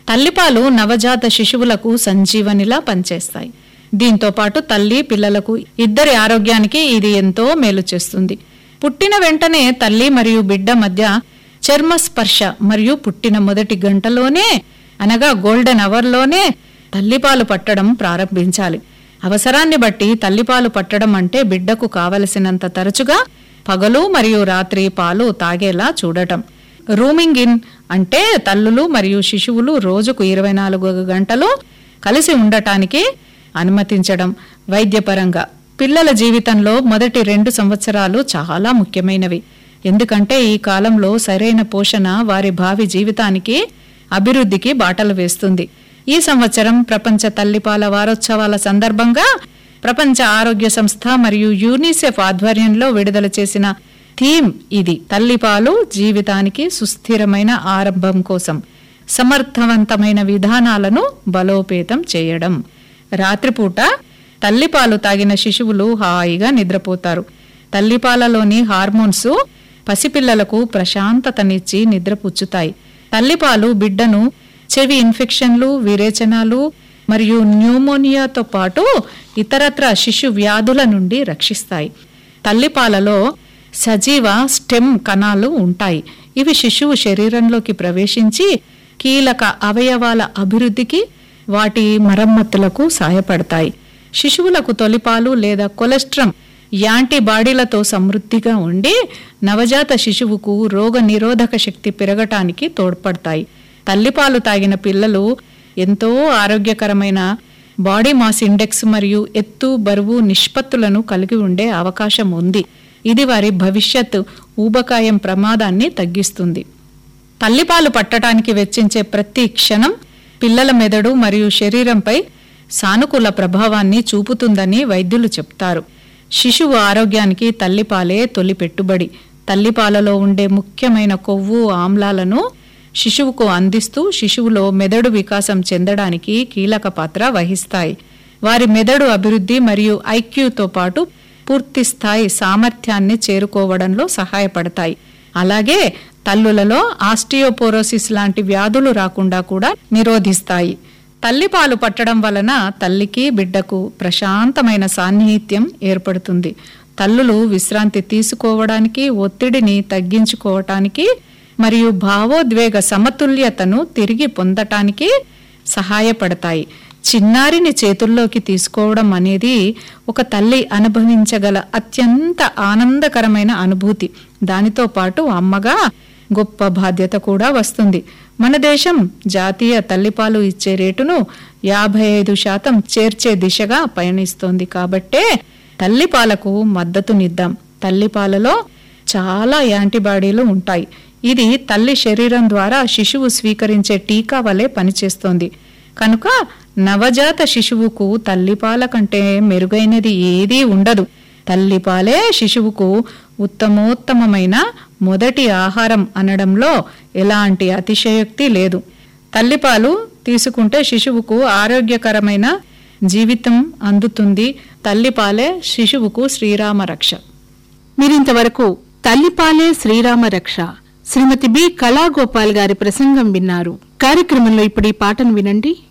తల్లిపాలు నవజాత శిశువులకు సంజీవనిలా పనిచేస్తాయి దీంతో పాటు తల్లి పిల్లలకు ఇద్దరి ఆరోగ్యానికి ఇది ఎంతో మేలు చేస్తుంది పుట్టిన వెంటనే తల్లి మరియు బిడ్డ మధ్య చర్మ స్పర్శ మరియు పుట్టిన మొదటి గంటలోనే అనగా గోల్డెన్ అవర్లోనే తల్లిపాలు పట్టడం ప్రారంభించాలి అవసరాన్ని బట్టి తల్లిపాలు పట్టడం అంటే బిడ్డకు కావలసినంత తరచుగా పగలు మరియు రాత్రి పాలు తాగేలా చూడటం రూమింగ్ ఇన్ అంటే తల్లులు మరియు శిశువులు రోజుకు ఇరవై నాలుగు గంటలు కలిసి ఉండటానికి అనుమతించడం వైద్యపరంగా పిల్లల జీవితంలో మొదటి రెండు సంవత్సరాలు చాలా ముఖ్యమైనవి ఎందుకంటే ఈ కాలంలో సరైన పోషణ వారి భావి జీవితానికి అభివృద్ధికి బాటలు వేస్తుంది ఈ సంవత్సరం ప్రపంచ తల్లిపాల వారోత్సవాల సందర్భంగా ప్రపంచ ఆరోగ్య సంస్థ మరియు యూనిసెఫ్ ఆధ్వర్యంలో విడుదల చేసిన థీమ్ ఇది తల్లిపాలు జీవితానికి సుస్థిరమైన ఆరంభం కోసం సమర్థవంతమైన విధానాలను బలోపేతం చేయడం రాత్రిపూట తల్లిపాలు తాగిన శిశువులు హాయిగా నిద్రపోతారు తల్లిపాలలోని హార్మోన్స్ పసిపిల్లలకు ప్రశాంతతనిచ్చి నిద్రపుచ్చుతాయి తల్లిపాలు బిడ్డను చెవి ఇన్ఫెక్షన్లు విరేచనాలు మరియు న్యూమోనియాతో పాటు ఇతరత్ర శిశు వ్యాధుల నుండి రక్షిస్తాయి తల్లిపాలలో సజీవ స్టెమ్ కణాలు ఉంటాయి ఇవి శిశువు శరీరంలోకి ప్రవేశించి కీలక అవయవాల అభివృద్ధికి వాటి మరమ్మతులకు సహాయపడతాయి శిశువులకు తొలిపాలు లేదా కొలెస్ట్రం యాంటీబాడీలతో సమృద్ధిగా ఉండి నవజాత శిశువుకు రోగ నిరోధక శక్తి పెరగటానికి తోడ్పడతాయి తల్లిపాలు తాగిన పిల్లలు ఎంతో ఆరోగ్యకరమైన బాడీ మాస్ ఇండెక్స్ మరియు ఎత్తు బరువు నిష్పత్తులను కలిగి ఉండే అవకాశం ఉంది ఇది వారి భవిష్యత్ ఊబకాయం ప్రమాదాన్ని తగ్గిస్తుంది తల్లిపాలు పట్టడానికి వెచ్చించే ప్రతి క్షణం పిల్లల మెదడు మరియు శరీరంపై సానుకూల ప్రభావాన్ని చూపుతుందని వైద్యులు చెప్తారు శిశువు ఆరోగ్యానికి తల్లిపాలే తొలి పెట్టుబడి తల్లిపాలలో ఉండే ముఖ్యమైన కొవ్వు ఆమ్లాలను శిశువుకు అందిస్తూ శిశువులో మెదడు వికాసం చెందడానికి కీలక పాత్ర వహిస్తాయి వారి మెదడు అభివృద్ధి మరియు ఐక్యూతో పాటు పూర్తి స్థాయి సామర్థ్యాన్ని చేరుకోవడంలో సహాయపడతాయి అలాగే తల్లులలో ఆస్టియోపోరోసిస్ లాంటి వ్యాధులు రాకుండా కూడా నిరోధిస్తాయి తల్లిపాలు పట్టడం వలన తల్లికి బిడ్డకు ప్రశాంతమైన సాన్నిహిత్యం ఏర్పడుతుంది తల్లులు విశ్రాంతి తీసుకోవడానికి ఒత్తిడిని తగ్గించుకోవటానికి మరియు భావోద్వేగ సమతుల్యతను తిరిగి పొందటానికి సహాయపడతాయి చిన్నారిని చేతుల్లోకి తీసుకోవడం అనేది ఒక తల్లి అనుభవించగల అత్యంత ఆనందకరమైన అనుభూతి దానితో పాటు అమ్మగా గొప్ప బాధ్యత కూడా వస్తుంది మన దేశం జాతీయ తల్లిపాలు ఇచ్చే రేటును యాభై ఐదు శాతం చేర్చే దిశగా పయనిస్తోంది కాబట్టే తల్లిపాలకు మద్దతునిద్దాం తల్లిపాలలో చాలా యాంటీబాడీలు ఉంటాయి ఇది తల్లి శరీరం ద్వారా శిశువు స్వీకరించే టీకా వలె పనిచేస్తోంది కనుక నవజాత శిశువుకు తల్లిపాల కంటే మెరుగైనది ఏదీ ఉండదు తల్లిపాలే శిశువుకు ఉత్తమోత్తమమైన మొదటి ఆహారం అనడంలో ఎలాంటి అతిశయోక్తి లేదు తల్లిపాలు తీసుకుంటే శిశువుకు ఆరోగ్యకరమైన జీవితం అందుతుంది తల్లిపాలే శిశువుకు శ్రీరామ రక్ష మీరింతవరకు తల్లిపాలే శ్రీరామ రక్ష శ్రీమతి బి కళాగోపాల్ గారి ప్రసంగం విన్నారు కార్యక్రమంలో ఇప్పుడు ఈ పాటను వినండి